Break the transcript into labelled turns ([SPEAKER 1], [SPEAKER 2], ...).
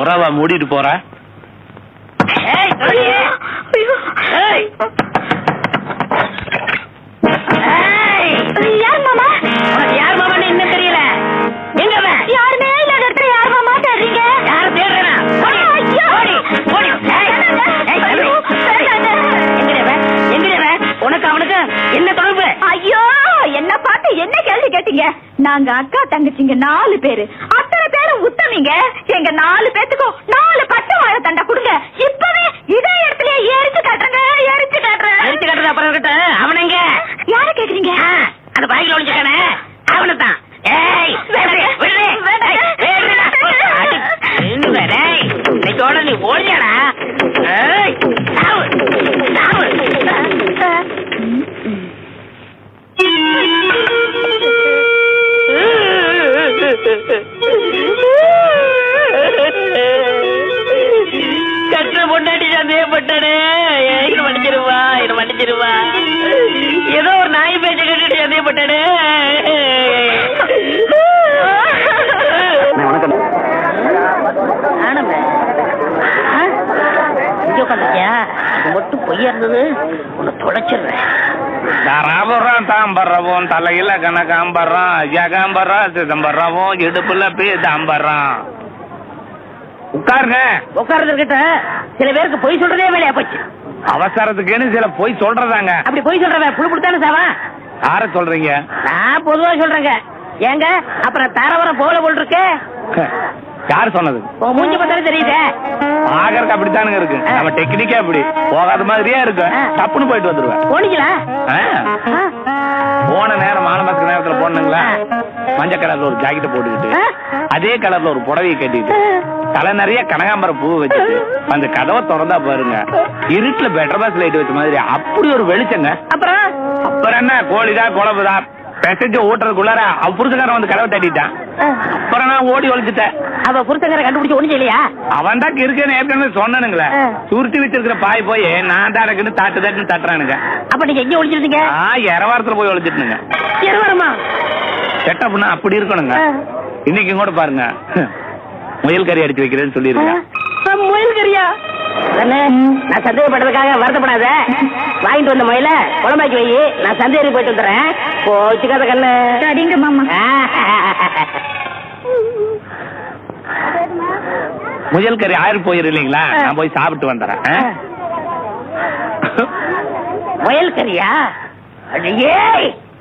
[SPEAKER 1] புறாவா மூடிட்டு போற
[SPEAKER 2] ஏய், துளசி. ஏய். ஏய்.
[SPEAKER 3] யார் மாமா
[SPEAKER 2] உனக்கு யார் மாமான்னு இன்னும் தெரியல எங்க அவன்?
[SPEAKER 3] யாருமே இல்லாத இடத்துல யார் மாமா தேடுறீங்க
[SPEAKER 2] யாரை தேடுறேனா? ஓடி,
[SPEAKER 3] ஐயோ.
[SPEAKER 2] ஓடி, ஓடி. ஏய், ஏய், தம்பி.
[SPEAKER 3] ஐயோ, வேண்டாங்க.
[SPEAKER 2] எங்கடி அவன்? எங்கடி அவன்? உனக்கு அவனுக்கு என்ன தொடர்பு
[SPEAKER 3] ஐயோ என்ன பார்த்து என்ன கேள்வி கேட்டீங்க நாங்க அக்கா தங்கச்சிங்க நாலு பேரு அத்தனை பேரும் உத்தமிங்க எங்க நாலு பேத்துக்கும் நாலு பச்சை வாழை தண்டை கொடுங்க இப்பவே இதே இடத்துல எரிச்சு காட்டுறேங்க எரிச்சு காட்டுறேன்
[SPEAKER 2] எடுத்து கட்டுறது அப்புறம் இருக்கட்டும் அவன் எங்க
[SPEAKER 3] யார கேக்குறீங்க
[SPEAKER 2] ஆ, அந்த பாய்க்குள்ள ஒளிஞ்சுக்கானே அவனை தான் ஏய் விடுறே, விடுறே.
[SPEAKER 3] வேண்டாம்.
[SPEAKER 2] ஏய், விடுறா. அடி, நின்னுடா, டேய். இன்னைக்கோட நீ ஓடியாடா ஏய் சாவு சாவு கற்ற பொண்டாட்டி சந்தேகப்பட்டானே என்ன மன்னிச்சிருவா என்ன மன்னிச்சிருவா ஏதோ ஒரு நாய் பேச்ச கட்டிட்டு சந்தேகப்பட்டானே
[SPEAKER 1] வணக்கம்
[SPEAKER 2] ஆனந்த இங்க உட்காந்துருக்கியா அது மட்டும் பொய்யா இருந்தது உன்னை தொலைச்சிடுறேன்
[SPEAKER 1] தராபுரம் தாம்பரம் தலையில கனகாம்பரம் ஜகாம்பரம் சிதம்பரம் இடுப்புல பீதாம்பரம் உட்காருங்க
[SPEAKER 2] உட்கார்ந்து இருக்கட்ட சில பேருக்கு பொய் சொல்றதே வேலையா போச்சு
[SPEAKER 1] அவசரத்துக்குன்னு சில போய் சொல்றதாங்க
[SPEAKER 2] அப்படி பொய் சொல்றவன் புழு புடுத்தானே சாவான்
[SPEAKER 1] யார சொல்றீங்க
[SPEAKER 2] நான் பொதுவா சொல்றேங்க ஏங்க அப்புறம் தரவரம் போல போல் இருக்கு
[SPEAKER 1] யார் சொன்னது
[SPEAKER 2] உன் மூஞ்சி பார்த்தாலே தெரியுதே
[SPEAKER 1] ஆகருக்கு அப்படித்தானுங்க இருக்கு நம்ம டெக்னிக்கே அப்படி போகாத மாதிரியே இருக்கு
[SPEAKER 2] ஆ.
[SPEAKER 1] டப்புன்னு போயிட்டு வந்துருவேன்
[SPEAKER 2] போனீங்களா
[SPEAKER 1] ஆ. போன நேரம் மாலை மாசத்துக்கு நேரத்துல போனீங்களா மஞ்சள் கலர்ல ஒரு ஜாக்கெட் போட்டுக்கிட்டு
[SPEAKER 2] ஆ.
[SPEAKER 1] அதே கலர்ல ஒரு புடவையை கட்டிட்டு தலை நிறைய கனகாம்பரம் பூ வச்சுட்டு அந்த கதவை திறந்தா பாருங்க இருட்டுல பெட்டர் பாஸ் லைட் வச்ச மாதிரி அப்படி ஒரு வெளிச்சங்க
[SPEAKER 2] அப்புறம்
[SPEAKER 1] அப்புறம் என்ன கோழிதான் குழம்புதான் பெசஞ்சு ஊட்டுறதுக்குள்ளார அவ புருஷக்காரன் வந்து கதவை தட்டிட்டான் அப்புறம் நான் ஓடி ஒழிச்சிட்டேன்
[SPEAKER 2] அவ புருஷங்கரை கண்டுபிடிச்சு ஒண்ணு இல்லையா
[SPEAKER 1] அவன் தான் இருக்கேன்னு ஏற்கனவே சொன்னானுங்களே
[SPEAKER 2] ஆ.
[SPEAKER 1] சுருட்டி வச்சிருக்கிற பாய் போய் நான் தான் எனக்குன்னு தாட்டு தாட்டுன்னு தட்டுறானுங்க
[SPEAKER 2] அப்ப நீங்க எங்க ஒளிஞ்சிருந்தீங்க
[SPEAKER 1] ஆ இரவாரத்துல போய் ஒழிச்சிட்டுங்க
[SPEAKER 2] வருமா
[SPEAKER 1] செட்டப்னா அப்படி இருக்கணுங்க இன்னைக்கு கூட பாருங்க முயல் கறி அடிச்சு வைக்கிறேன்னு சொல்லியிருக்கேன்
[SPEAKER 2] முயல் கறியா நான் சந்தேகப்படுறதுக்காக வருத்தப்படாத வாங்கிட்டு வந்த முயல குழம்பாக்கி வை நான் சந்தேகம் போயிட்டு வந்துடுறேன் போச்சுக்காத கண்ணு
[SPEAKER 3] அடிங்க மாமா
[SPEAKER 1] முயல் கறி ஆயிரம் போயிரு இல்லைங்களா நான் போய் சாப்பிட்டு வந்துடுறேன் ஆ?
[SPEAKER 2] முயல் கறியா அட ஏய்